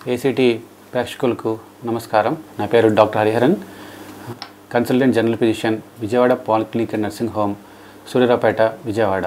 ACT ప్రేక్షకులకు నమస్కారం నా పేరు doctor Hariharan consultant general physician Vijayawada polyclinic and nursing home Suryaraopeta Vijayawada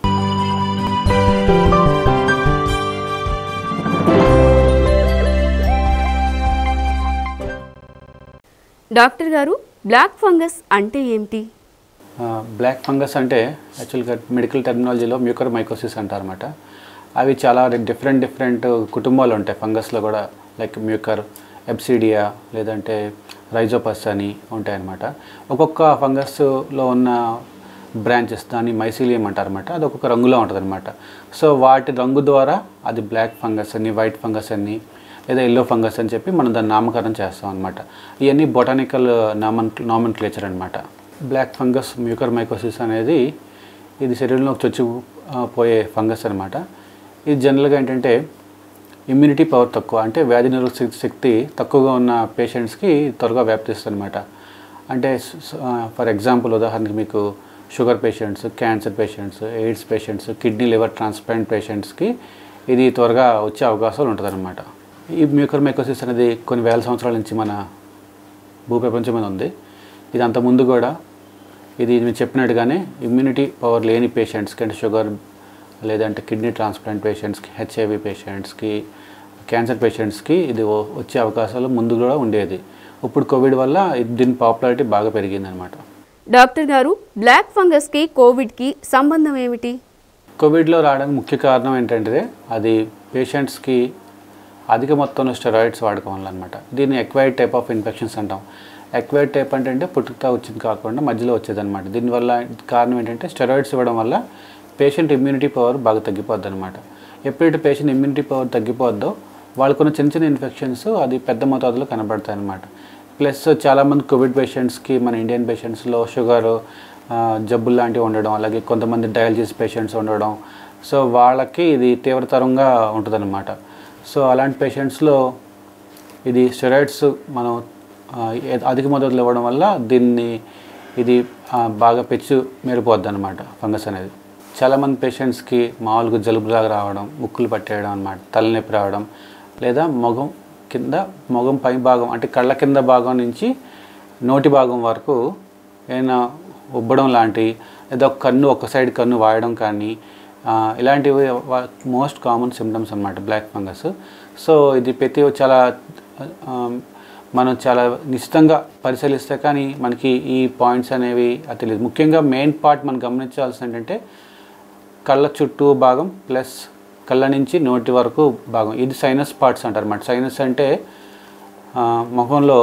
doctor గారు బ్లాక్ ఫంగస్ అంటే ఏమిటి ఆ, బ్లాక్ ఫంగస్ అంటే యాక్చువల్గా మెడికల్ టెర్మినాలజీలో మ్యూకర్ మైకోసిస్ అంటారన్నమాట అవి చాలా డిఫరెంట్ డిఫరెంట్ కుటుంబాలు ఉంటాయి ఫంగస్లో కూడా లైక్ మ్యూకర్ ఎబ్సిడియా లేదంటే రైజోపస్ అని ఉంటాయన్నమాట ఒక్కొక్క ఫంగస్లో ఉన్న బ్రాంచెస్ దాన్ని మైసీలియం అంటారన్నమాట అది ఒక్కొక్క రంగులో ఉంటుందన్నమాట సో వాటి రంగు ద్వారా అది బ్లాక్ ఫంగస్ అని వైట్ ఫంగస్ అని లేదా ఎల్లో ఫంగస్ అని చెప్పి మనం దాన్ని నామకరణం చేస్తాం అనమాట ఇవన్నీ బొటానికల్ నామన్ నామన్ క్లేచర్ అనమాట బ్లాక్ ఫంగస్ మ్యూకర్ మైకోసిస్ అనేది ఇది శరీరంలోకి చొచ్చి ఆ, పోయే ఫంగస్ అనమాట ఇది జనరల్గా ఏంటంటే ఇమ్యూనిటీ పవర్ తక్కువ అంటే వ్యాధి నిరోధక శక్తి- శక్తి తక్కువగా ఉన్న పేషెంట్స్కి త్వరగా వ్యాప్తిస్తుంది అనమాట అంటే ఫర్ ఎగ్జాంపుల్ ఉదాహరణకి మీకు sugar patients cancer patients AIDS patients kidney liver transplant పేషెంట్స్కి ఇది త్వరగా వచ్చే అవకాశాలు ఉంటుందన్నమాట ఈ మ్యూకర్ మైకోసిస్ అనేది కొన్ని వేల సంవత్సరాల నుంచి మన భూప్రపంచం మీద ఉంది ఇది అంత ముందు కూడా ఇది నేను చెప్పినట్టుగానే ఇమ్యూనిటీ పవర్ లేని పేషెంట్స్కి అంటే షుగర్ లేదంటే కిడ్నీ ట్రాన్స్ప్లాంట్ పేషెంట్స్కి హెచ్ఐవి పేషెంట్స్కి క్యాన్సర్ పేషెంట్స్కి ఇది వ- వచ్చే అవకాశాలు ముందు కూడా ఉండేది ఇప్పుడు కోవిడ్ వల్ల ఇది- దీని పాపులారిటీ బాగా పెరిగిందనమాట డాక్టర్ గారు బ్లాక్ ఫంగస్కి కోవిడ్కి సంబంధం ఏమిటి కోవిడ్లో రావడానికి ముఖ్య కారణం ఏంటంటే అది పేషెంట్స్కి అధిక మొత్తంలో స్టెరాయిడ్స్ వాడకం వల్ల అనమాట దీన్ని ఎక్వైర్డ్ టైప్ ఆఫ్ ఇన్ఫెక్షన్స్ అంటాం ఎక్వైర్డ్ టైప్ అంటే అంటే పుట్టుకతో వచ్చింది కాకుండా మధ్యలో వచ్చేదన్నమాట దీనివల్ల కారణం ఏంటంటే స్టెరాయిడ్స్ ఇవ్వడం వల్ల పేషెంట్ ఇమ్యూనిటీ పవర్ బాగా తగ్గిపోద్ది అనమాట ఎప్పుడైతే పేషెంట్ ఇమ్యూనిటీ పవర్ తగ్గిపోద్దో వాళ్ళకున్న చిన్న చిన్న ఇన్ఫెక్షన్స్ అది పెద్ద మోతాదులో కనబడతాయి అనమాట ప్లస్ చాలామంది కోవిడ్ పేషెంట్స్కి మన ఇండియన్ పేషెంట్స్లో షుగర్ జబ్బులు లాంటివి ఉండడం అలాగే కొంతమంది డయాలసిస్ పేషెంట్స్ ఉండడం సో వాళ్ళకి ఇది తీవ్రతరంగా ఉంటుందన్నమాట సో అలాంటి పేషెంట్స్లో ఇది స్టెరాయిడ్స్ మనం ఆ, ఏ- అధిక మోతాదులో ఇవ్వడం వల్ల దీన్ని ఇది ఆ, బాగా పెచ్చు మేరిపోద్ది అనమాట ఫంగస్ అనేది చాలామంది పేషెంట్స్కి మామూలుగా జలుబులాగా రావడం ముక్కులు పట్టేయడం అనమాట తలనొప్పి రావడం లేదా మొగం కింద మొగం పై భాగం అంటే కళ్ళ కింద భాగం నుంచి నోటి భాగం వరకు ఏమైనా ఉబ్బడం లాంటి లేదా ఒక కన్ను ఒక సైడ్ కన్ను వాయడం కానీ ఆ, ఇలాంటివి మోస్ట్ కామన్ సిమ్టమ్స్ అనమాట బ్లాక్ ఫంగస్ సో ఇది ప్రతి చాలా ఆ, మనం చాలా నిశ్చితంగా పరిశీలిస్తే కానీ మనకి ఈ పాయింట్స్ అనేవి అది తెలియదు ముఖ్యంగా మెయిన్ పార్ట్ మనం గమనించాల్సింది ఏంటంటే కళ్ళ చుట్టూ భాగం ప్లస్ కళ్ళ నుంచి నోటి వరకు భాగం ఇది సైనస్ పార్ట్స్ అంటారు అన్నమాట సైనస్ అంటే ఆ, ముఖంలో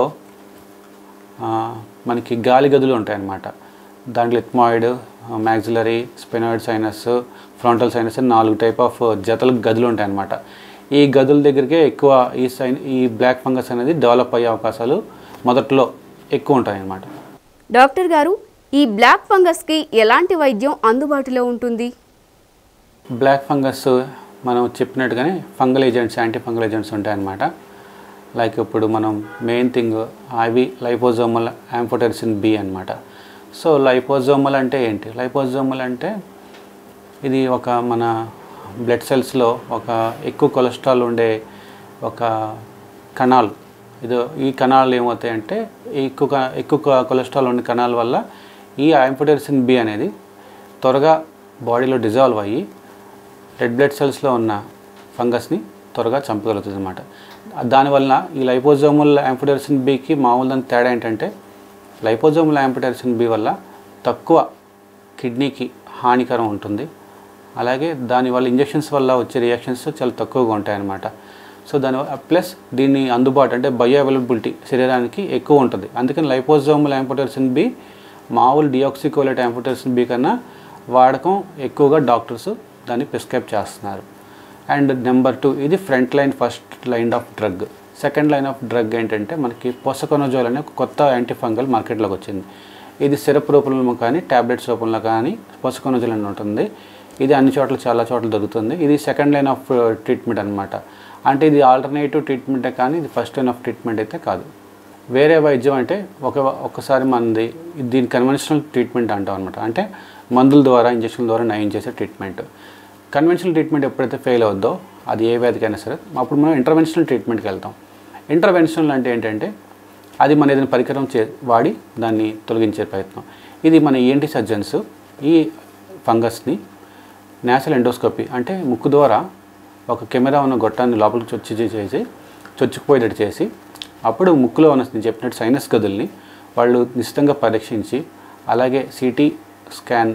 ఆ, మనకి గాలి గదులు ఉంటాయన్నమాట దాంట్లో ethmoid maxillary sphenoid sinus frontal sinus అని నాలుగు టైప్ ఆఫ్ జతల గదులు ఉంటాయన్నమాట ఈ గదుల దగ్గరికే ఎక్కువ ఈ సైన్ ఈ బ్లాక్ ఫంగస్ అనేది డెవలప్ అయ్యే అవకాశాలు మొదట్లో ఎక్కువ ఉంటాయన్నమాట డాక్టర్ గారు ఈ బ్లాక్ ఫంగస్కి ఎలాంటి వైద్యం అందుబాటులో ఉంటుంది బ్లాక్ ఫంగస్ మనం చెప్పినట్టుగానే fungal agents anti fungal agents ఉంటాయన్నమాట లైక్ ఇప్పుడు మనం మెయిన్ థింగ్ అవి లైపోజోమల్ యాంఫోటెర్సిన్ బి అన్నమాట సో లైపోజోమల్ అంటే ఏంటి లైపోజోమల్ అంటే ఇది ఒక మన బ్లడ్ సెల్స్లో ఒక ఎక్కువ కొలెస్ట్రాల్ ఉండే ఒక కణాలు ఇది ఈ కణాలు ఏమవుతాయంటే ఈ ఎక్కువ క- ఎక్కువ క- కొలెస్ట్రాల్ ఉండే కణాల వల్ల ఈ యాంఫోటెర్సిన్ బి అనేది త్వరగా బాడీలో డిజాల్వ్ అయ్యి రెడ్ బ్లడ్ సెల్స్లో ఉన్న ఫంగస్ని త్వరగా చంపగలుగుతుంది అనమాట దానివల్ల ఈ లైపోజోమల్ యాంఫోటెర్సిన్ బికి మామూలు దాని తేడా ఏంటంటే లైపోజోమల్ యాంఫోటెర్సిన్ బి వల్ల తక్కువ కిడ్నీకి హానికరం ఉంటుంది అలాగే దానివల్ల ఇంజెక్షన్స్ వల్ల వచ్చే రియాక్షన్స్ చాలా తక్కువగా ఉంటాయన్నమాట సో దాని ప్లస్ దీన్ని అందుబాటు అంటే బయో అవైలబిలిటీ శరీరానికి ఎక్కువ ఉంటుంది అందుకని లైపోజోమల్ యాంఫోటెర్సిన్ బి మామూలు డియాక్సికోలేట్ యాంఫోటెర్సిన్ బి కన్నా వాడకం ఎక్కువగా డాక్టర్స్ దాన్ని ప్రిస్క్రైబ్ చేస్తున్నారు అండ్ నెంబర్ టూ ఇది front line first line of drug second line of drug ఏంటంటే మనకి పోసకొనజోల్ అనే ఒక కొత్త యాంటీఫంగల్ మార్కెట్లోకి వచ్చింది ఇది సిరప్ రూపంలో కానీ ట్యాబ్లెట్స్ రూపంలో కానీ పోసకొనజోల్ అని ఉంటుంది ఇది అన్ని చోట్ల చాలా చోట్ల దొరుకుతుంది ఇది సెకండ్ లైన్ ఆఫ్ ట్రీట్మెంట్ అనమాట అంటే ఇది ఆల్టర్నేటివ్ ట్రీట్మెంటే కానీ ఇది ఫస్ట్ లైన్ ఆఫ్ ట్రీట్మెంట్ అయితే కాదు వేరే వైద్యం అంటే ఒక ఒక్కసారి మనది దీని కన్వెన్షనల్ ట్రీట్మెంట్ అంటాం అనమాట అంటే మందుల ద్వారా ఇంజక్షన్ల ద్వారా నయం చేసే ట్రీట్మెంట్ కన్వెన్షనల్ ట్రీట్మెంట్ ఎప్పుడైతే ఫెయిల్ అవుద్దో అది ఏ వ్యాధికైనా సరే అప్పుడు మనం ఇంటర్వెన్షనల్ ట్రీట్మెంట్కి వెళ్తాం ఇంటర్వెన్షనల్ అంటే ఏంటంటే అది మన ఏదైనా పరికరం చే వాడి దాన్ని తొలగించే ప్రయత్నం ఇది మన ఈఎన్టీ సర్జన్స్ ఈ ఫంగస్ని నేషనల్ ఎండోస్కోపీ అంటే ముక్కు ద్వారా ఒక కెమెరా ఉన్న గొట్టాన్ని లోపలికి చొచ్చి చేసి చొచ్చుకుపోయేటట్టు చేసి అప్పుడు ముక్కులో ఉన్న నేను చెప్పినట్టు సైనస్ గదుల్ని వాళ్ళు నిశ్చితంగా పరీక్షించి అలాగే సిటీ స్కాన్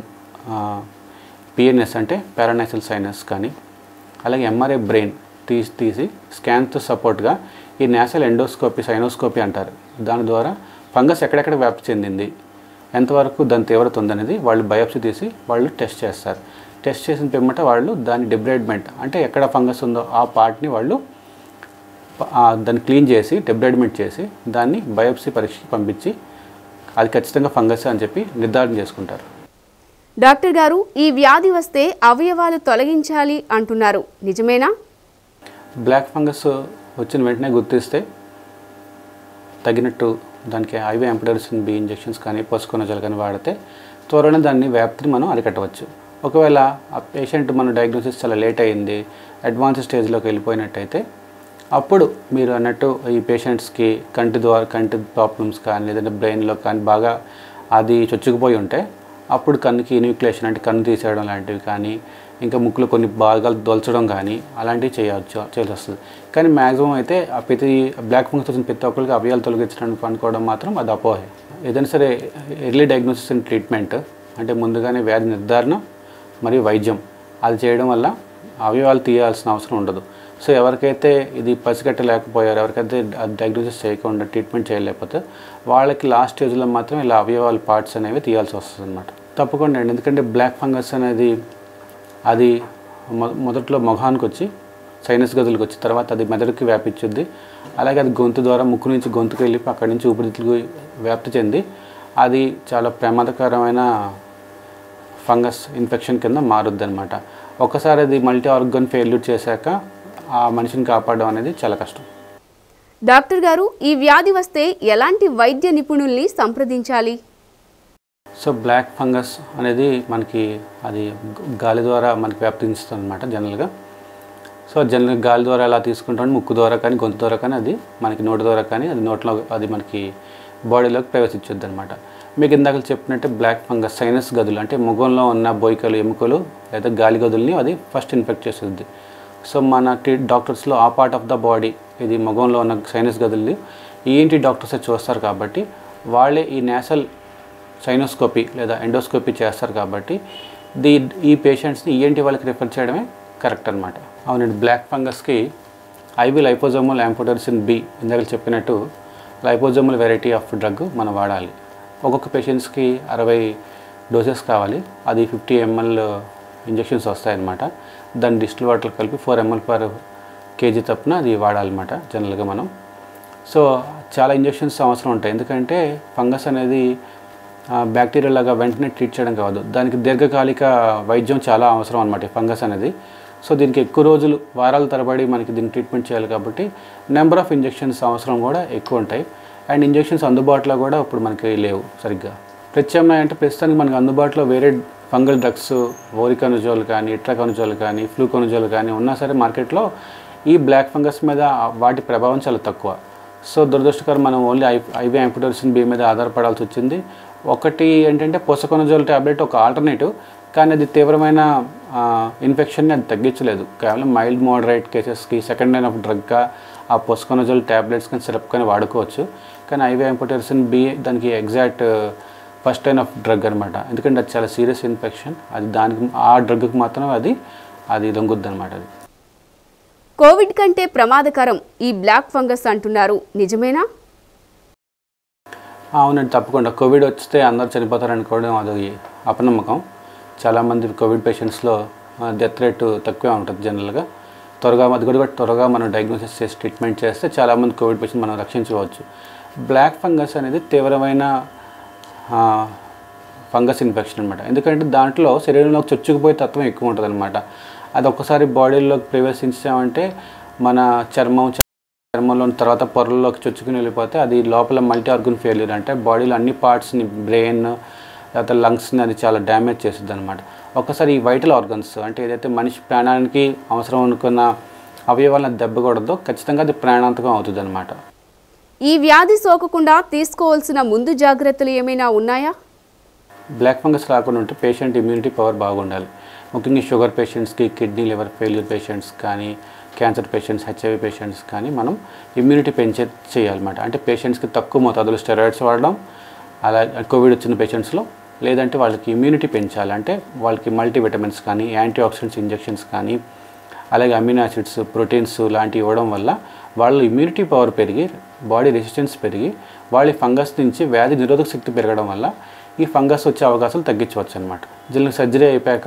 పిఎన్ఎస్ అంటే పారానైసల్ సైనస్ కానీ అలాగే ఎంఆర్ఐ బ్రెయిన్ తీసి తీసి స్కాన్తో సపోర్ట్గా ఈ నేషనల్ ఎండోస్కోపీ సైనోస్కోపీ అంటారు దాని ద్వారా ఫంగస్ ఎక్కడెక్కడ వ్యాప్తి చెందింది ఎంతవరకు దాని తీవ్రత ఉందనేది వాళ్ళు బయోప్సీ తీసి వాళ్ళు టెస్ట్ చేస్తారు టెస్ట్ చేసిన పిమ్మట వాళ్ళు దాని డిబ్రైడ్మెంట్ అంటే ఎక్కడ ఫంగస్ ఉందో ఆ పార్ట్ని వాళ్ళు ప- ఆ దాన్ని క్లీన్ చేసి డిబ్రైడ్మెంట్ చేసి దాన్ని బయోప్సీ పరీక్షకి పంపించి అది ఖచ్చితంగా ఫంగస్ అని చెప్పి నిర్ధారణ చేసుకుంటారు డాక్టర్ గారు ఈ వ్యాధి వస్తే అవయవాలు తొలగించాలి అంటున్నారు నిజమేనా బ్లాక్ ఫంగస్ వచ్చిన వెంటనే గుర్తిస్తే తగినట్టు దానికి ఐవీ ఎంపడర్సిన్ బి ఇంజెక్షన్స్ కానీ పసుకొనజలు కానీ వాడితే త్వరలో దాన్ని వ్యాప్తిని మనం అరికట్టవచ్చు ఒకవేళ ఆ పేషెంట్ మన డయాగ్నోసిస్ చాలా లేట్ అయింది అడ్వాన్స్ స్టేజ్లోకి వెళ్ళిపోయినట్టయితే అప్పుడు మీరు అన్నట్టు ఈ పేషెంట్స్కి కంటి ద్వారా కంటి ప్రాబ్లమ్స్ కానీ లేదంటే బ్రెయిన్లో కానీ బాగా అది చొచ్చుకుపోయి ఉంటే అప్పుడు కన్నుకి ఇన్విక్లేషన్ అంటే కన్ను తీసేయడం లాంటివి కానీ ఇంకా ముక్కులో కొన్ని భాగాలు దొల్చడం కానీ అలాంటివి చేయవచ్చు చేయాల్సి వస్తుంది కానీ మ్యాక్సిమం అయితే ఆ ప్రతి బ్లాక్ ఫంగస్ వచ్చిన ప్రతి ఒక్కరికి అవయాలు తొలగించడానికి అనుకోవడం మాత్రం అది అపోహ ఏదైనా సరే ఎర్లీ డయాగ్నోసిస్ అండ్ ట్రీట్మెంట్ అంటే ముందుగానే వ్యాధి నిర్ధారణ మరియు వైద్యం అది చేయడం వల్ల అవయవాలు తీయాల్సిన అవసరం ఉండదు సో ఎవరికైతే ఇది పసిగట్టలేకపోయారు ఎవరికైతే డయాగ్నోసిస్ చేయకుండా ట్రీట్మెంట్ చేయలేకపోతే వాళ్ళకి లాస్ట్ స్టేజ్లో మాత్రం ఇలా అవయవాల పార్ట్స్ అనేవి తీయాల్సి వస్తుంది అనమాట తప్పకుండా అండి ఎందుకంటే బ్లాక్ ఫంగస్ అనేది అది మొ- మొదట్లో మొహానికి వచ్చి సైనస్ గదులకు వచ్చి తర్వాత అది మెదడుకి వ్యాపించుద్ది అలాగే అది గొంతు ద్వారా ముక్కు నుంచి గొంతుకు వెళ్ళి అక్కడి నుంచి ఊపిరితిత్తులకు వ్యాప్తి చెంది అది చాలా ప్రమాదకరమైన ఫంగస్ ఇన్ఫెక్షన్ కింద మారుద్ది అనమాట ఒకసారి అది మల్టీ ఆర్గన్ ఫెయిల్యూర్ చేశాక ఆ మనిషిని కాపాడడం అనేది చాలా కష్టం డాక్టర్ గారు ఈ వ్యాధి వస్తే ఎలాంటి వైద్య నిపుణుల్ని సంప్రదించాలి సో బ్లాక్ ఫంగస్ అనేది మనకి అది గాలి ద్వారా మనకి వ్యాప్తిస్తుంది అనమాట జనరల్గా సో జనరల్ గాలి ద్వారా ఎలా తీసుకుంటాం ముక్కు ద్వారా కానీ గొంతు ద్వారా కానీ అది మనకి నోటి ద్వారా కానీ అది నోట్లో అది మనకి బాడీలోకి ప్రవేశించుద్ది అనమాట మీకు ఇందాక చెప్పినట్టే బ్లాక్ ఫంగస్ సైనస్ గదులు అంటే ముఖంలో ఉన్న బొయ్కలు ఎముకలు లేదా గాలి గదుల్ని అది ఫస్ట్ ఇన్ఫెక్ట్ చేస్తుంది సో మన టీ డాక్టర్స్లో ఆ పార్ట్ ఆఫ్ ద బాడీ ఇది ముఖంలో ఉన్న సైనస్ గదుల్ని ఈఎన్టీ డాక్టర్సే చూస్తారు కాబట్టి వాళ్ళే ఈ నేసల్ సైనోస్కోపీ లేదా ఎండోస్కోపీ చేస్తారు కాబట్టి దీ ఈ పేషెంట్స్ని ఈఎన్టీ వాళ్ళకి రిఫర్ చేయడమే కరెక్ట్ అనమాట అవునండి బ్లాక్ ఫంగస్కి ఐవి లైపోజోమల్ యాంపోటర్సిన్ బి ఇందాక చెప్పినట్టు లైపోజోమల్ వెరైటీ ఆఫ్ డ్రగ్ మనం వాడాలి ఒక్కొక్క పేషెంట్స్కి అరవై డోసెస్ కావాలి అది ఫిఫ్టీ ఎంఎల్ ఇంజెక్షన్స్ వస్తాయన్నమాట దాన్ని డిస్టిల్ వాటర్ కలిపి ఫోర్ ఎంఎల్ పర్ కేజీ తప్పున అది వాడాలన్నమాట జనరల్గా మనం సో చాలా ఇంజెక్షన్స్ అవసరం ఉంటాయి ఎందుకంటే ఫంగస్ అనేది బ్యాక్టీరియా లాగా వెంటనే ట్రీట్ చేయడం కాదు దానికి దీర్ఘకాలిక వైద్యం చాలా అవసరం అనమాట ఫంగస్ అనేది సో దీనికి ఎక్కువ రోజులు వారాల తరబడి మనకి దీన్ని ట్రీట్మెంట్ చేయాలి కాబట్టి నెంబర్ ఆఫ్ ఇంజెక్షన్స్ అవసరం కూడా ఎక్కువ ఉంటాయి అండ్ ఇంజెక్షన్స్ అందుబాటులో కూడా ఇప్పుడు మనకి లేవు సరిగ్గా ప్రత్యామ్నాయం అంటే ప్రస్తుతానికి మనకి అందుబాటులో వేరే ఫంగల్ డ్రగ్స్ ఓరికనుజోల్ కానీ ఇట్రాకనుజోల్ కానీ ఫ్లూకనుజోల్ కానీ ఉన్నా సరే మార్కెట్లో ఈ బ్లాక్ ఫంగస్ మీద వాటి ప్రభావం చాలా తక్కువ సో దురదృష్టకరం మనం only I IV amphotericin B మీద ఆధారపడాల్సి వచ్చింది ఒకటి ఏంటంటే పోసకొనజోల్ ట్యాబ్లెట్ ఒక ఆల్టర్నేటివ్ కానీ అది తీవ్రమైన ఇన్ఫెక్షన్ని అది తగ్గించలేదు కేవలం మైల్డ్ మోడరేట్ కేసెస్కి సెకండ్ లైన్ ఆఫ్ డ్రగ్గా ఆ పోస్కొనజోల్ ట్యాబ్లెట్స్ కానీ సిరప్ కానీ వాడుకోవచ్చు కానీ ఐవీ యాంపిటోరిసిన్ బి దానికి exact first line of drug అనమాట ఎందుకంటే అది చాలా సీరియస్ ఇన్ఫెక్షన్ అది దానికి ఆ డ్రగ్కి మాత్రం అది అది లొంగుద్ది అనమాట అది కోవిడ్ కంటే ప్రమాదకరం ఈ బ్లాక్ ఫంగస్ అంటున్నారు నిజమేనా అవునండి తప్పకుండా కోవిడ్ వస్తే అందరు చనిపోతారు అనుకోవడం అది అపనమ్మకం చాలామంది కోవిడ్ పేషెంట్స్లో డెత్ రేట్ తక్కువే ఉంటుంది జనరల్గా త్వరగా అది కూడా త్వరగా మనం డయాగ్నోసిస్ చేసి ట్రీట్మెంట్ చేస్తే చాలామంది కోవిడ్ పేషెంట్ మనం రక్షించవచ్చు బ్లాక్ ఫంగస్ అనేది తీవ్రమైన ఆ, ఫంగస్ ఇన్ఫెక్షన్ అనమాట ఎందుకంటే దాంట్లో శరీరంలోకి చొచ్చుకుపోయే తత్వం ఎక్కువ ఉంటుంది అనమాట అది ఒక్కసారి బాడీలోకి ప్రవేశించామంటే మన చర్మం చర్మంలో తర్వాత పొరల్లోకి చొచ్చుకుని వెళ్ళిపోతే అది లోపల మల్టీ ఆర్గన్ ఫెయిల్యూర్ అంటే బాడీలో అన్ని పార్ట్స్ని బ్రెయిన్ లేకపోతే లంగ్స్ని అది చాలా డ్యామేజ్ చేస్తుంది అనమాట ఒక్కసారి ఈ వైటల్ ఆర్గన్స్ అంటే ఏదైతే మనిషి ప్రాణానికి అవసరం అనుకున్న అవయవాలను దెబ్బ కొడదో ఖచ్చితంగా అది ప్రాణాంతకం అవుతుంది అనమాట ఈ వ్యాధి సోకకుండా తీసుకోవాల్సిన ముందు జాగ్రత్తలు ఏమైనా ఉన్నాయా బ్లాక్ ఫంగస్ రాకుండా ఉంటే పేషెంట్ ఇమ్యూనిటీ పవర్ బాగుండాలి ముఖ్యంగా షుగర్ పేషెంట్స్కి కిడ్నీ లివర్ ఫెయిల్యూర్ పేషెంట్స్ కానీ క్యాన్సర్ పేషెంట్స్ హెచ్ఐవి పేషెంట్స్ కానీ మనం ఇమ్యూనిటీ పెంచే చేయాలన్నమాట అంటే పేషెంట్స్కి తక్కువ మోతాదులో స్టెరాయిడ్స్ వాడడం అలా కోవిడ్ వచ్చిన పేషెంట్స్లో లేదంటే వాళ్ళకి ఇమ్యూనిటీ పెంచాలి అంటే వాళ్ళకి మల్టీవిటమిన్స్ కానీ యాంటీ ఆక్సిడెంట్స్ ఇంజెక్షన్స్ కానీ అలాగే అమినో యాసిడ్స్ ప్రోటీన్స్ లాంటివి ఇవ్వడం వల్ల వాళ్ళ ఇమ్యూనిటీ పవర్ పెరిగి బాడీ రెసిస్టెన్స్ పెరిగి వాళ్ళ ఫంగస్ నుంచి వ్యాధి నిరోధక శక్తి పెరగడం వల్ల ఈ ఫంగస్ వచ్చే అవకాశాలు తగ్గించవచ్చు అనమాట జల్లుకి సర్జరీ అయిపోయాక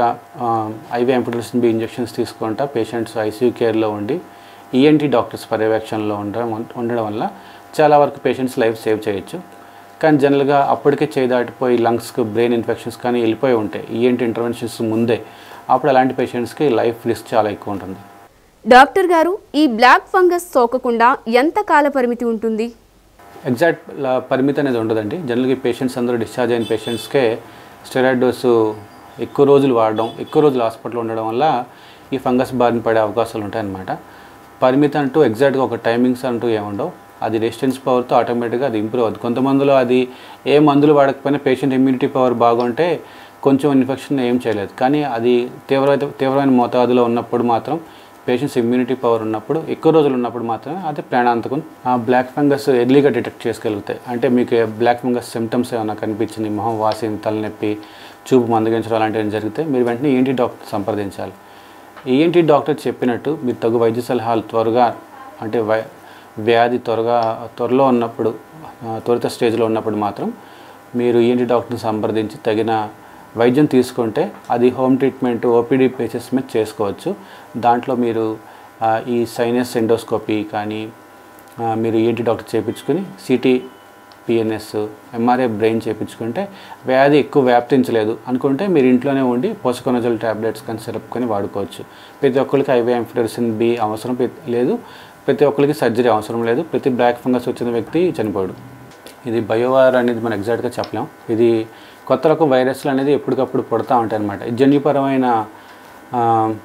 ఐవీ అంపిటేషన్ బి ఇంజెక్షన్స్ తీసుకుంటా పేషెంట్స్ ఐసీయూ కేర్లో ఉండి ఈఎన్టీ డాక్టర్స్ పర్యవేక్షణలో ఉండడం ఉండడం వల్ల చాలా వరకు పేషెంట్స్ లైఫ్ సేవ్ చేయొచ్చు కానీ జనరల్గా అప్పటికే చేయి దాటిపోయి లంగ్స్కి బ్రెయిన్ ఇన్ఫెక్షన్స్ కానీ వెళ్ళిపోయి ఉంటాయి ఈఎన్టీ ఇంటర్వెన్షన్స్ ముందే అప్పుడు అలాంటి పేషెంట్స్కి లైఫ్ రిస్క్ చాలా ఎక్కువ ఉంటుంది డాక్టర్ గారు ఈ బ్లాక్ ఫంగస్ సోకకుండా ఎంత కాల పరిమితి ఉంటుంది ఎగ్జాక్ట్ ల- పరిమితి అనేది ఉండదండి జనరల్గా ఈ పేషెంట్స్ అందరూ డిశ్చార్జ్ అయిన పేషెంట్స్కే స్టెరాయిడ్ డోసు ఎక్కువ రోజులు వాడడం ఎక్కువ రోజులు హాస్పిటల్లో ఉండడం వల్ల ఈ ఫంగస్ బారిన పడే అవకాశాలు ఉంటాయన్నమాట పరిమితి అంటూ ఎగ్జాక్ట్గా ఒక టైమింగ్స్ అంటూ ఏముండవు అది రెసిస్టెన్స్ పవర్తో ఆటోమేటిక్గా అది ఇంప్రూవ్ అవుతుంది కొంతమందిలో అది ఏ మందులు వాడకపోయినా పేషెంట్ ఇమ్యూనిటీ పవర్ బాగుంటే కొంచెం ఇన్ఫెక్షన్ ఏం చేయలేదు కానీ అది తీవ్రమైన తీవ్రమైన మోతాదులో ఉన్నప్పుడు మాత్రం పేషెంట్స్ ఇమ్యూనిటీ పవర్ ఉన్నప్పుడు ఎక్కువ రోజులు ఉన్నప్పుడు మాత్రమే అది ప్రాణాంతకం ఆ బ్లాక్ ఫంగస్ ఎర్లీగా డిటెక్ట్ చేసుకోగలుగుతాయి అంటే మీకు బ్లాక్ ఫంగస్ సిమ్టమ్స్ ఏమైనా కనిపించింది మొహం వాసింది తలనొప్పి చూపు మందగించడం అలాంటివి ఏమైనా జరిగితే మీరు వెంటనే ఏంటి డాక్టర్ సంప్రదించాలి ఈఎన్టీ డాక్టర్ చెప్పినట్టు మీరు తగు వైద్య సలహాలు త్వరగా అంటే వై వ్యాధి త్వరగా త్వరలో ఉన్నప్పుడు ఆ, త్వరిత స్టేజ్లో ఉన్నప్పుడు మాత్రం మీరు ఈఎన్టీ డాక్టర్ని సంప్రదించి తగిన వైద్యం తీసుకుంటే అది హోమ్ ట్రీట్మెంట్ ఓపీడీ బేసిస్ మీద చేసుకోవచ్చు దాంట్లో మీరు ఆ, ఈ సైనస్ ఎండోస్కోపీ కానీ ఆ, మీరు ఈఎన్టీ డాక్టర్ చేయించుకుని సిటీ పిఎన్ఎస్ ఎంఆర్ఐ బ్రెయిన్ చేయించుకుంటే వ్యాధి ఎక్కువ వ్యాప్తించలేదు అనుకుంటే మీరు ఇంట్లోనే ఉండి పోషకొనజల్ ట్యాబ్లెట్స్ కానీ సిరప్ కానీ వాడుకోవచ్చు ప్రతి ఒక్కరికి ఐవీ ఎంఫ్లోరిసిన్ బి అవసరం పె- లేదు ప్రతి ఒక్కరికి సర్జరీ అవసరం లేదు ప్రతి బ్లాక్ ఫంగస్ వచ్చిన వ్యక్తి చనిపోడు ఇది బయోవార్ అనేది మనం ఎగ్జాక్ట్గా చెప్పలేం ఇది కొత్త రకం వైరస్లు అనేది ఎప్పటికప్పుడు పుడతా ఉంటాయి అనమాట జన్యుపరమైన ఆ,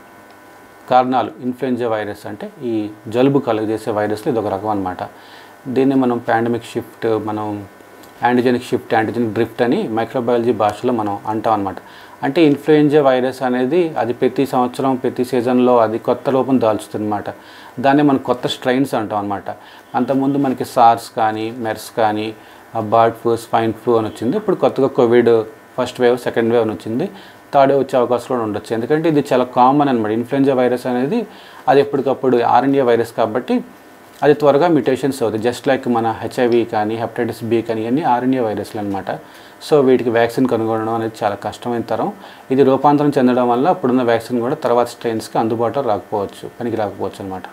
కారణాలు ఇన్ఫ్లుయెంజా వైరస్ అంటే ఈ జలుబు కలుగజేసే వైరస్లు ఇది ఒక రకం అనమాట దీన్ని మనం పాండమిక్ షిఫ్ట్ మనం యాంటిజెనిక్ షిఫ్ట్ యాంటిజెనిక్ డ్రిఫ్ట్ అని మైక్రోబయాలజీ భాషలో మనం అంటాం అనమాట అంటే ఇన్ఫ్లుయెంజా వైరస్ అనేది అది ప్రతి సంవత్సరం ప్రతి సీజన్లో అది కొత్త రూపం దాల్చుతుంది అనమాట దాన్ని మనం కొత్త స్ట్రైన్స్ అంటాం అనమాట అంతకుముందు మనకి సార్స్ కానీ మెర్స్ కానీ బర్డ్ ఫ్లూ స్పైన్ ఫ్లూ అని వచ్చింది ఇప్పుడు కొత్తగా COVID first wave second wave అని వచ్చింది థర్డ్ వేవ్ వచ్చే అవకాశం కూడా ఉండొచ్చు ఎందుకంటే ఇది చాలా కామన్ అనమాట ఇన్ఫ్లుయెంజా వైరస్ అనేది అది ఎప్పటికప్పుడు ఆర్ఎన్ఏ వైరస్ కాబట్టి అది త్వరగా మ్యూటేషన్స్ అవుతాయి జస్ట్ లైక్ మన హెచ్ఐవి కానీ హెపటైటిస్ బి కానీ ఇవన్నీ ఆర్ఎన్ఏ వైరస్లు అనమాట సో వీటికి వ్యాక్సిన్ కనుగొనడం అనేది చాలా కష్టమైన తరం ఇది రూపాంతరం చెందడం వల్ల ఇప్పుడున్న వ్యాక్సిన్ కూడా తర్వాత స్ట్రెయిన్స్కి అందుబాటులో రాకపోవచ్చు పనికి రాకపోవచ్చు అనమాట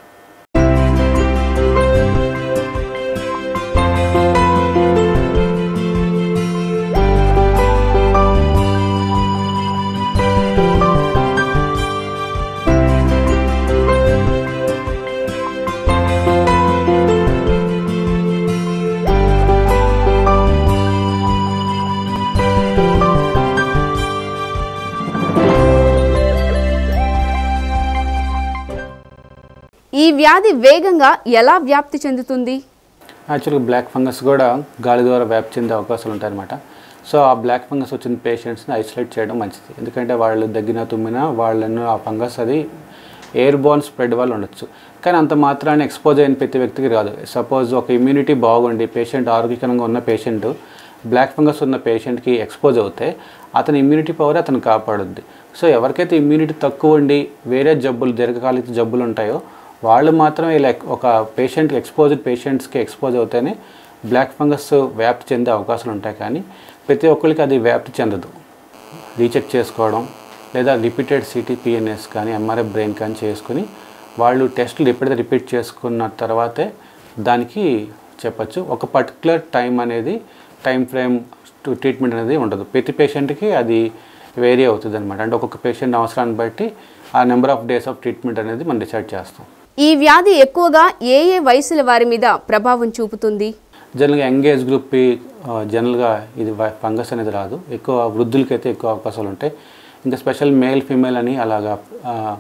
ఈ వ్యాధి వేగంగా ఎలా వ్యాప్తి చెందుతుంది యాక్చువల్గా బ్లాక్ ఫంగస్ కూడా గాలి ద్వారా వ్యాప్తి చెందే అవకాశాలు ఉంటాయన్నమాట సో ఆ బ్లాక్ ఫంగస్ వచ్చిన పేషెంట్స్ని ఐసోలేట్ చేయడం మంచిది ఎందుకంటే వాళ్ళు దగ్గిన తుమ్మినా వాళ్ళను ఆ ఫంగస్ అది ఎయిర్ బోర్న్ స్ప్రెడ్ వల్ల ఉండొచ్చు కానీ అంత మాత్రాన్ని ఎక్స్పోజ్ అయిన ప్రతి వ్యక్తికి రాదు సపోజ్ ఒక ఇమ్యూనిటీ బాగుండి పేషెంట్ ఆరోగ్యకరంగా ఉన్న పేషెంట్ బ్లాక్ ఫంగస్ ఉన్న పేషెంట్కి ఎక్స్పోజ్ అవుతే అతని ఇమ్యూనిటీ పవర్ అతను కాపాడుద్ది సో ఎవరికైతే ఇమ్యూనిటీ తక్కువ ఉండి వేరే జబ్బులు దీర్ఘకాలిక జబ్బులు ఉంటాయో వాళ్ళు మాత్రమే ఇలా ఎక్- ఒక పేషెంట్కి ఎక్స్పోజ్డ్ పేషెంట్స్కి ఎక్స్పోజ్ అవుతేనే బ్లాక్ ఫంగస్ వ్యాప్తి చెందే అవకాశాలు ఉంటాయి కానీ ప్రతి ఒక్కరికి అది వ్యాప్తి చెందదు రీచెక్ చేసుకోవడం లేదా రిపీటెడ్ సిటీ పిఎన్ఎస్ కానీ ఎంఆర్ఐ బ్రెయిన్ కానీ చేసుకుని వాళ్ళు టెస్టులు ఎప్పుడైతే రిపీట్ చేసుకున్న తర్వాతే దానికి చెప్పచ్చు ఒక పర్టికులర్ టైం అనేది టైం ఫ్రేమ్ టు ట్రీట్మెంట్ అనేది ఉండదు ప్రతి పేషెంట్కి అది వేరీ అవుతుంది అనమాట అంటే ఒక్కొక్క పేషెంట్ అవసరాన్ని బట్టి ఆ number of days of treatment అనేది మనం డిసైడ్ చేస్తాం ఈ వ్యాధి ఎక్కువగా ఏ ఏ వయసుల వారి మీద ప్రభావం చూపుతుంది జనరల్గా యంగేజ్ గ్రూప్కి ఆ, జనరల్గా ఇది వై- ఫంగస్ అనేది రాదు ఎక్కువ వృద్ధులకైతే ఎక్కువ అవకాశాలు ఉంటాయి ఇంకా స్పెషల్ మేల్ ఫీమేల్ అని అలాగా ఆ,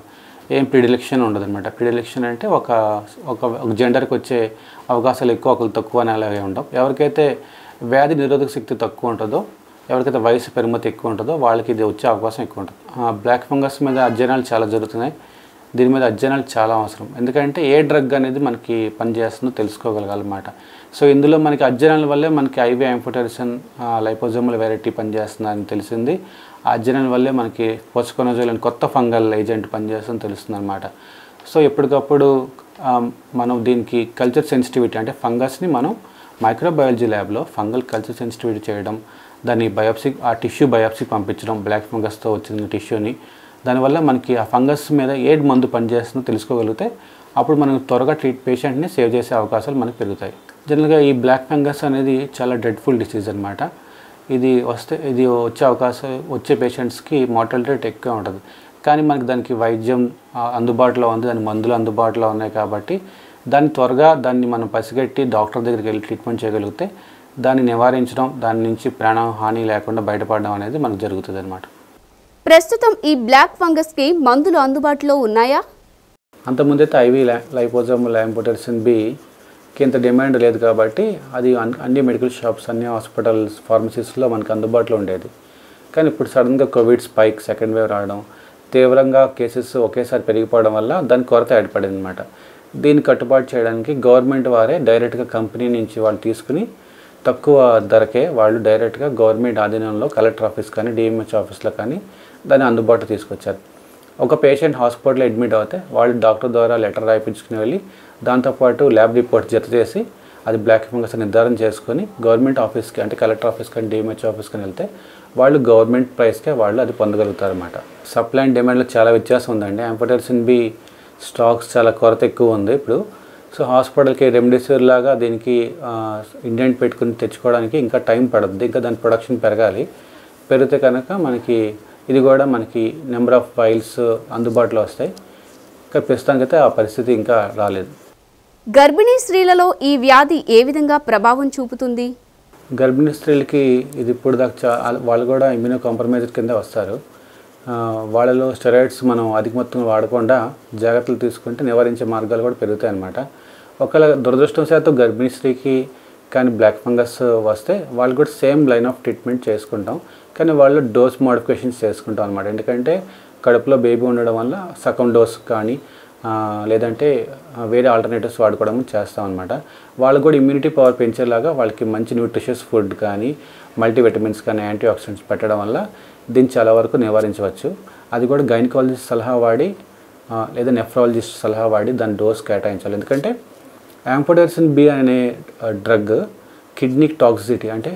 ఏం ప్రిడిలెక్షన్ ఉండదు అనమాట ప్రిడిలెక్షన్ అంటే ఒక ఒక ఒక జెండర్కి వచ్చే అవకాశాలు ఎక్కువ ఒకరు తక్కువ అని అలాగే ఉండవు ఎవరికైతే వ్యాధి నిరోధక శక్తి తక్కువ ఉంటుందో ఎవరికైతే వయసు పరిమితి ఎక్కువ ఉంటుందో వాళ్ళకి ఇది వచ్చే అవకాశం ఎక్కువ ఉంటుంది బ్లాక్ ఫంగస్ మీద అధ్యయనాలు చాలా జరుగుతున్నాయి దీని మీద అధ్యయనాలు చాలా అవసరం ఎందుకంటే ఏ డ్రగ్ అనేది మనకి పనిచేస్తుందో తెలుసుకోగలగాలన్నమాట సో ఇందులో మనకి అధ్యయనాల వల్లే మనకి ఐవి యాంఫోటెరిసన్ లైపోజోమల్ వెరైటీ పనిచేస్తుందని తెలిసింది ఆ అధ్యయనాల వల్లే మనకి పోస్కొనజోల్ అని కొత్త ఫంగల్ ఏజెంట్ పనిచేస్తుందని తెలుస్తుంది అనమాట సో ఎప్పటికప్పుడు ఆ, మనం దీనికి కల్చర్ సెన్సిటివిటీ అంటే ఫంగస్ని మనం మైక్రోబయాలజీ ల్యాబ్లో ఫంగల్ కల్చర్ సెన్సిటివిటీ చేయడం దాన్ని బయాప్సీ ఆ టిష్యూ బయాప్సీ పంపించడం బ్లాక్ ఫంగస్తో వచ్చిన టిష్యూని దానివల్ల మనకి ఆ ఫంగస్ మీద ఏ మందు పనిచేస్తుందో తెలుసుకోగలిగితే అప్పుడు మనం త్వరగా ట్రీట్ పేషెంట్ని సేవ్ చేసే అవకాశాలు మనకు పెరుగుతాయి జనరల్గా ఈ బ్లాక్ ఫంగస్ అనేది చాలా డెడ్ఫుల్ డిసీజ్ అనమాట ఇది వస్తే ఇది వచ్చే అవకాశం వచ్చే పేషెంట్స్కి మార్టాలిటీ రేట్ ఎక్కువ ఉంటుంది కానీ మనకి దానికి వైద్యం ఆ, అందుబాటులో ఉంది దాని మందులు అందుబాటులో ఉన్నాయి కాబట్టి దాన్ని త్వరగా దాన్ని మనం పసిగట్టి డాక్టర్ దగ్గరికి వెళ్ళి ట్రీట్మెంట్ చేయగలిగితే దాన్ని నివారించడం దాని నుంచి ప్రాణ హాని లేకుండా బయటపడడం అనేది మనకు జరుగుతుంది అనమాట ప్రస్తుతం ఈ బ్లాక్ ఫంగస్కి మందులు అందుబాటులో ఉన్నాయా అంతకుముందైతే ఐవి లైపోజోమ్ ల్యాంపోటెర్సిన్ బి కి ఇంత డిమాండ్ లేదు కాబట్టి అది అన్- అన్ని మెడికల్ షాప్స్ అన్ని హాస్పిటల్స్ ఫార్మసీస్లో మనకు అందుబాటులో ఉండేది కానీ ఇప్పుడు సడన్గా కోవిడ్ స్పైక్ సెకండ్ వేవ్ రావడం తీవ్రంగా కేసెస్ ఒకేసారి పెరిగిపోవడం వల్ల దాని కొరత ఏర్పడింది అనమాట దీన్ని కట్టుబాటు చేయడానికి గవర్నమెంట్ వారే డైరెక్ట్గా కంపెనీ నుంచి వాళ్ళు తీసుకుని తక్కువ ధరకే వాళ్ళు డైరెక్ట్గా గవర్నమెంట్ ఆధీనంలో కలెక్టర్ ఆఫీస్ కానీ డిఎంహెచ్ ఆఫీస్లో కానీ దాన్ని అందుబాటు తీసుకొచ్చారు ఒక పేషెంట్ హాస్పిటల్లో అడ్మిట్ అవుతే వాళ్ళు డాక్టర్ ద్వారా లెటర్ రాయించుకుని వెళ్ళి దాంతోపాటు ల్యాబ్ రిపోర్ట్ జత చేసి అది బ్లాక్ ఫంగస్ నిర్ధారణ చేసుకొని గవర్నమెంట్ ఆఫీస్కి అంటే కలెక్టర్ ఆఫీస్ కానీ డిఎంహెచ్ ఆఫీస్కి వెళ్తే వాళ్ళు గవర్నమెంట్ ప్రైస్కే వాళ్ళు అది పొందగలుగుతారు అనమాట సప్లై అండ్ డిమాండ్లో చాలా వ్యత్యాసం ఉందండి యాంఫోటెర్సిన్ బి స్టాక్స్ చాలా కొరత ఎక్కువ ఉంది ఇప్పుడు సో హాస్పిటల్కి రెమ్డెసివిర్ లాగా దీనికి ఇండెంట్ పెట్టుకుని తెచ్చుకోవడానికి ఇంకా టైం పడుతుంది ఇంకా దాని ప్రొడక్షన్ పెరగాలి పెరిగితే కనుక మనకి ఇది కూడా మనకి నెంబర్ ఆఫ్ ఫైల్స్ అందుబాటులో వస్తాయి ఇంకా ప్రస్తుతానికైతే ఆ పరిస్థితి ఇంకా రాలేదు గర్భిణీ స్త్రీలలో ఈ వ్యాధి ఏ విధంగా ప్రభావం చూపుతుంది గర్భిణీ స్త్రీలకి ఇది ఇప్పుడు దాకా చా- వాళ్ళు కూడా ఇమ్యూనో కాంప్రమైజ్డ్ కింద వస్తారు ఆ, వాళ్ళలో స్టెరాయిడ్స్ మనం అధిక మొత్తంలో వాడకుండా జాగ్రత్తలు తీసుకుంటే నివారించే మార్గాలు కూడా పెరుగుతాయి అన్నమాట ఒకవేళ దురదృష్టవశాత్తు గర్భిణీ స్త్రీకి కానీ బ్లాక్ ఫంగస్ వస్తే వాళ్ళు కూడా సేమ్ లైన్ ఆఫ్ ట్రీట్మెంట్ చేసుకుంటాం కానీ వాళ్ళు డోస్ మోడిఫికేషన్స్ చేసుకుంటాం అనమాట ఎందుకంటే కడుపులో బేబీ ఉండడం వల్ల సగం డోస్ కానీ ఆ, లేదంటే ఆ, వేరే ఆల్టర్నేటివ్స్ వాడుకోవడం చేస్తాం అనమాట వాళ్ళకు కూడా ఇమ్యూనిటీ పవర్ పెంచేలాగా వాళ్ళకి మంచి న్యూట్రిషియస్ ఫుడ్ కానీ మల్టీవిటమిన్స్ కానీ యాంటీ ఆక్సిడెంట్స్ పెట్టడం వల్ల దీన్ని చాలా వరకు నివారించవచ్చు అది కూడా గైనకాలజిస్ట్ సలహా వాడి ఆ, లేదా నెఫ్రాలజిస్ట్ సలహా వాడి దాని డోస్ కేటాయించాలి ఎందుకంటే యాంఫోడెర్సిన్ బి అనే డ్రగ్ కిడ్నీ టాక్సిసిటీ అంటే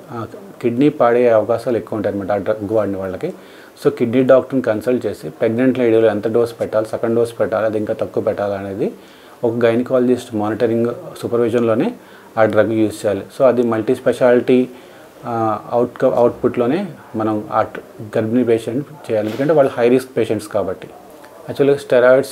కిడ్నీ పాడే అవకాశాలు ఎక్కువ ఉంటాయి అనమాట ఆ డ్రగ్ వాడిన వాళ్ళకి సో కిడ్నీ డాక్టర్ని కన్సల్ట్ చేసి ప్రెగ్నెంట్ లేడీలో ఎంత డోస్ పెట్టాలి సెకండ్ డోస్ పెట్టాలి అది ఇంకా తక్కువ పెట్టాలి అనేది ఒక గైనకాలజిస్ట్ మానిటరింగ్ సూపర్విజన్లోనే ఆ డ్రగ్ యూజ్ చేయాలి సో అది మల్టీ స్పెషాలిటీ అవుట్ అవుట్పుట్లోనే మనం ఆ ట్- గర్భిణీ పేషెంట్ చేయాలి ఎందుకంటే వాళ్ళు హై రిస్క్ పేషెంట్స్ కాబట్టి యాక్చువల్గా స్టెరాయిడ్స్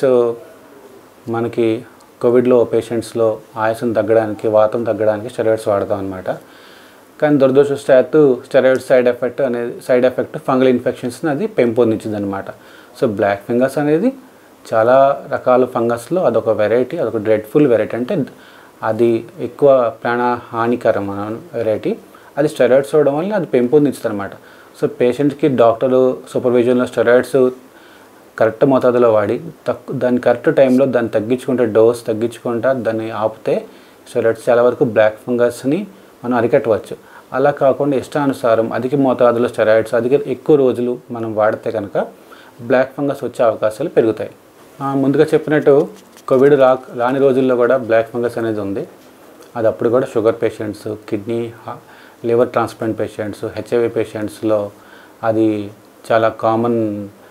మనకి కోవిడ్లో పేషెంట్స్లో ఆయాసం తగ్గడానికి వాతం తగ్గడానికి స్టెరాయిడ్స్ వాడతాం అనమాట కానీ దురదృష్టవశాత్తు స్టెరాయిడ్ సైడ్ ఎఫెక్ట్ అనేది సైడ్ ఎఫెక్ట్ ఫంగల్ ఇన్ఫెక్షన్స్ని అది పెంపొందించింది అనమాట సో బ్లాక్ ఫంగస్ అనేది చాలా రకాల ఫంగస్లో అదొక వెరైటీ అదొక డ్రెడ్ఫుల్ వెరైటీ అంటే అది ఎక్కువ ప్రాణ హానికరం వెరైటీ అది స్టెరాయిడ్స్ అవడం వల్ల అది పెంపొందించుతుంది అనమాట సో పేషెంట్కి డాక్టరు సూపర్విజన్లో స్టెరాయిడ్స్ కరెక్ట్ మోతాదులో వాడి తక్కు దాన్ని కరెక్ట్ టైంలో దాన్ని తగ్గించుకుంటే డోస్ తగ్గించుకుంటా దాన్ని ఆపితే స్టెరాయిడ్స్ చాలా వరకు బ్లాక్ ఫంగస్ని మనం అరికట్టవచ్చు అలా కాకుండా ఇష్టానుసారం అధిక మోతాదులో స్టెరాయిడ్స్ అధిక ఎక్కువ రోజులు మనం వాడితే కనుక బ్లాక్ ఫంగస్ వచ్చే అవకాశాలు పెరుగుతాయి ఆ, ముందుగా చెప్పినట్టు కోవిడ్ రా రాని రోజుల్లో కూడా బ్లాక్ ఫంగస్ అనేది ఉంది అది అప్పుడు కూడా sugar patients kidney liver transplant patients HIV పేషెంట్స్లో అది చాలా కామన్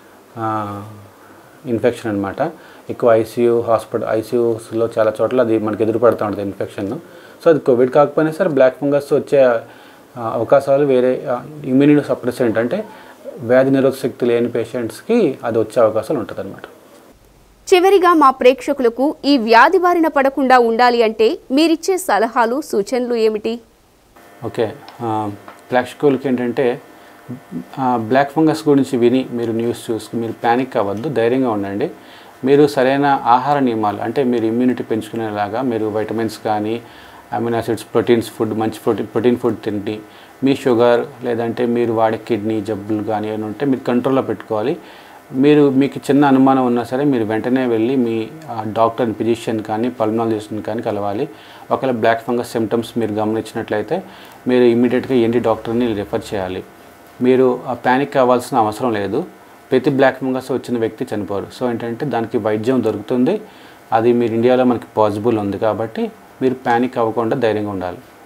ఇన్ఫెక్షన్ అనమాట ఎక్కువ ఐసీయూ హాస్పిటల్ ఐసీయూస్లో చాలా చోట్ల అది మనకి ఎదురుపడుతూ ఉంటుంది ఇన్ఫెక్షన్ సో అది కోవిడ్ కాకపోయినా సరే బ్లాక్ ఫంగస్ వచ్చే ఆ, అవకాశాలు వేరే ఇమ్యూనిటీ సప్రెసెంట్ అంటే వ్యాధి నిరోధక శక్తి లేని పేషెంట్స్కి అది వచ్చే అవకాశాలు ఉంటుంది అనమాట చివరిగా మా ప్రేక్షకులకు ఈ వ్యాధి బారిన పడకుండా ఉండాలి అంటే మీరిచ్చే సలహాలు సూచనలు ఏమిటి ఓకే ఆ, ప్రేక్షకులకి ఏంటంటే ఆ, బ్లాక్ ఫంగస్ గురించి విని మీరు న్యూస్ చూసుకుని మీరు ప్యానిక్ అవ్వద్దు ధైర్యంగా ఉండండి మీరు సరైన ఆహార నియమాలు అంటే మీరు ఇమ్యూనిటీ పెంచుకునేలాగా మీరు వైటమిన్స్ కానీ అమినో యాసిడ్స్ ప్రోటీన్స్ ఫుడ్ మంచి ప్రోటీన్ ప్రోటీన్ ఫుడ్ తిండి మీ షుగర్ లేదంటే మీరు వాడే కిడ్నీ జబ్బులు కానీ ఏమైనా ఉంటే మీరు కంట్రోల్లో పెట్టుకోవాలి మీరు మీకు చిన్న అనుమానం ఉన్నా సరే మీరు వెంటనే వెళ్ళి మీ డాక్టర్ ఫిజిషియన్ కానీ పల్మనాలజిస్ట్ని కానీ కలవాలి ఒకవేళ బ్లాక్ ఫంగస్ సిమ్టమ్స్ మీరు గమనించినట్లయితే మీరు ఇమీడియట్గా ఏంటి డాక్టర్ని రిఫర్ చేయాలి మీరు ప్యానిక్ అవ్వాల్సిన అవసరం లేదు ప్రతి బ్లాక్ ఫంగస్ వచ్చిన వ్యక్తి చనిపోరు సో ఏంటంటే దానికి వైద్యం దొరుకుతుంది అది మీరు ఇండియాలో మనకి పాసిబుల్ ఉంది కాబట్టి మీరు ప్యానిక్ అవ్వకుండా ధైర్యంగా ఉండాలి